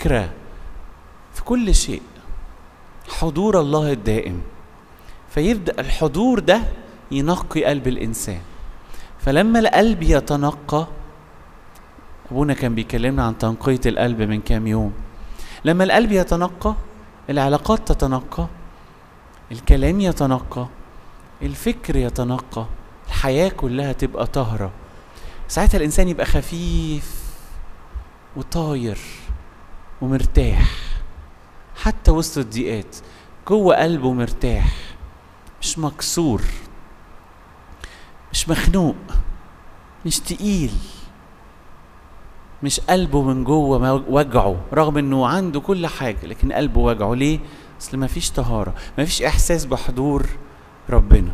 الفكرة في كل شيء حضور الله الدائم فيبدأ الحضور ده ينقي قلب الإنسان فلما القلب يتنقى أبونا كان بيكلمنا عن تنقية القلب من كام يوم لما القلب يتنقى العلاقات تتنقى الكلام يتنقى الفكر يتنقى الحياة كلها تبقى طاهرة ساعتها الإنسان يبقى خفيف وطاير ومرتاح حتى وسط الضيقات جوه قلبه مرتاح مش مكسور مش مخنوق مش تقيل مش قلبه من جوه وجعه رغم انه عنده كل حاجه لكن قلبه وجعه ليه اصل ما فيش طهاره ما فيش احساس بحضور ربنا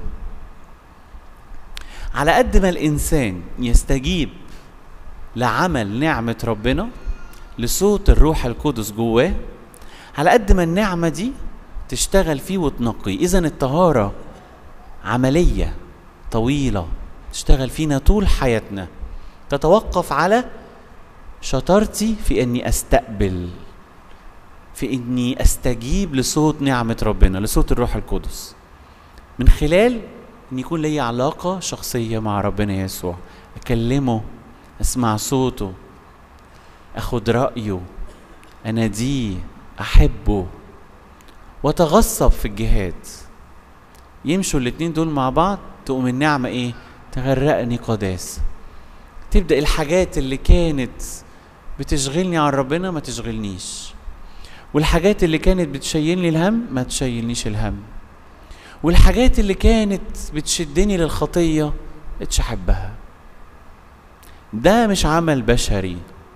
على قد ما الانسان يستجيب لعمل نعمه ربنا لصوت الروح القدس جواه على قد ما النعمه دي تشتغل فيه وتنقيه اذا الطهاره عمليه طويله تشتغل فينا طول حياتنا تتوقف على شطارتي في اني استقبل في اني استجيب لصوت نعمه ربنا لصوت الروح القدس من خلال ان يكون لي علاقه شخصيه مع ربنا يسوع اكلمه اسمع صوته اخد رايه اناديه احبه واتغصب في الجهاد يمشوا الاتنين دول مع بعض تقوم النعمه ايه تغرقني قداسه تبدا الحاجات اللي كانت بتشغلني عن ربنا ما تشغلنيش والحاجات اللي كانت بتشيلني الهم ما تشيلنيش الهم والحاجات اللي كانت بتشدني للخطية اتش احبها ده مش عمل بشري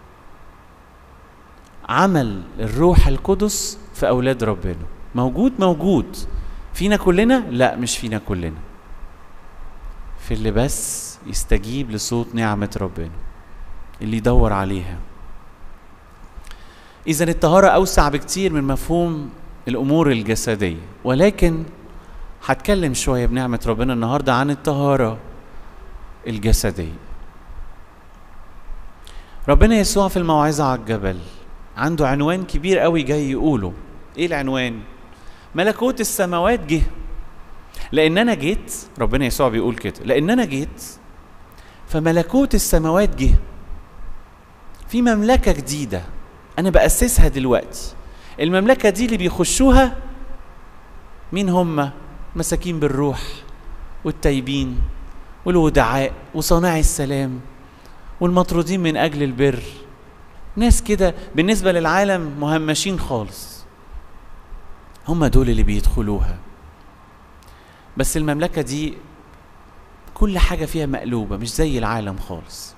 عمل الروح القدس في أولاد ربنا موجود موجود فينا كلنا لا مش فينا كلنا في اللي بس يستجيب لصوت نعمة ربنا اللي يدور عليها إذا الطهارة أوسع بكتير من مفهوم الأمور الجسدية ولكن هتكلم شوية بنعمة ربنا النهاردة عن الطهارة الجسدية ربنا يسوع في الموعظة على الجبل عنده عنوان كبير قوي جاي يقوله ايه العنوان ملكوت السماوات جه لان انا جيت ربنا يسوع بيقول كده لان انا جيت فملكوت السماوات جه في مملكه جديده انا باسسها دلوقتي المملكه دي اللي بيخشوها مين هم مساكين بالروح والتايبين والودعاء وصانعي السلام والمطرودين من اجل البر ناس كده بالنسبه للعالم مهمشين خالص هم دول اللي بيدخلوها بس المملكه دي كل حاجه فيها مقلوبه مش زي العالم خالص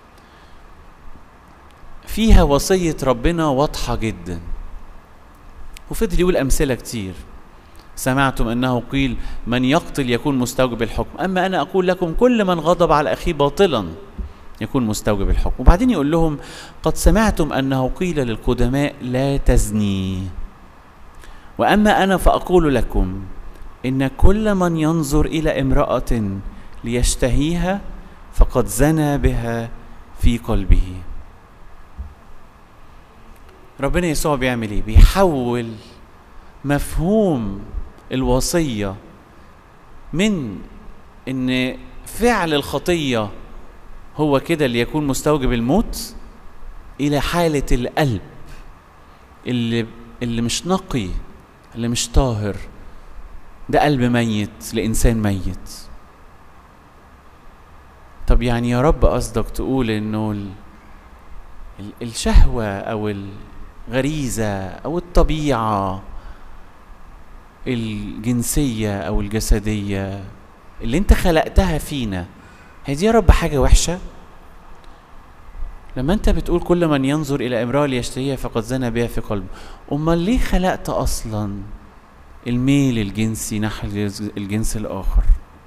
فيها وصيه ربنا واضحه جدا وفضل يقول امثله كتير سمعتم انه قيل من يقتل يكون مستوجب الحكم اما انا اقول لكم كل من غضب على اخيه باطلا يكون مستوجب الحكم وبعدين يقول لهم قد سمعتم انه قيل للقدماء لا تزني واما انا فاقول لكم ان كل من ينظر الى امراه ليشتهيها فقد زنى بها في قلبه ربنا يسوع بيعمل ايه بيحول مفهوم الوصيه من ان فعل الخطيه هو كده اللي يكون مستوجب الموت الى حاله القلب اللي اللي مش نقي اللي مش طاهر ده قلب ميت لانسان ميت طب يعني يا رب قصدك تقول انه ال... ال... الشهوه او الغريزه او الطبيعه الجنسيه او الجسديه اللي انت خلقتها فينا هي دي يا رب حاجة وحشة لما انت بتقول كل من ينظر الى امرأة ليشتهيها فقد زنى بها في قلبه امال ليه خلقت اصلا الميل الجنسي نحو الجنس الاخر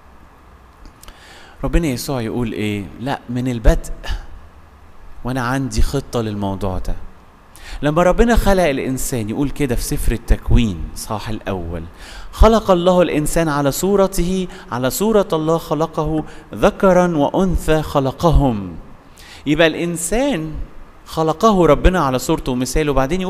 ربنا يسوع يقول ايه لا من البدء وانا عندي خطة للموضوع ده لما ربنا خلق الانسان يقول كده في سفر التكوين صح الاول خلق الله الانسان على صورته على صوره الله خلقه ذكرا وانثى خلقهم يبقى الانسان خلقه ربنا على صورته ومثاله وبعدين يقول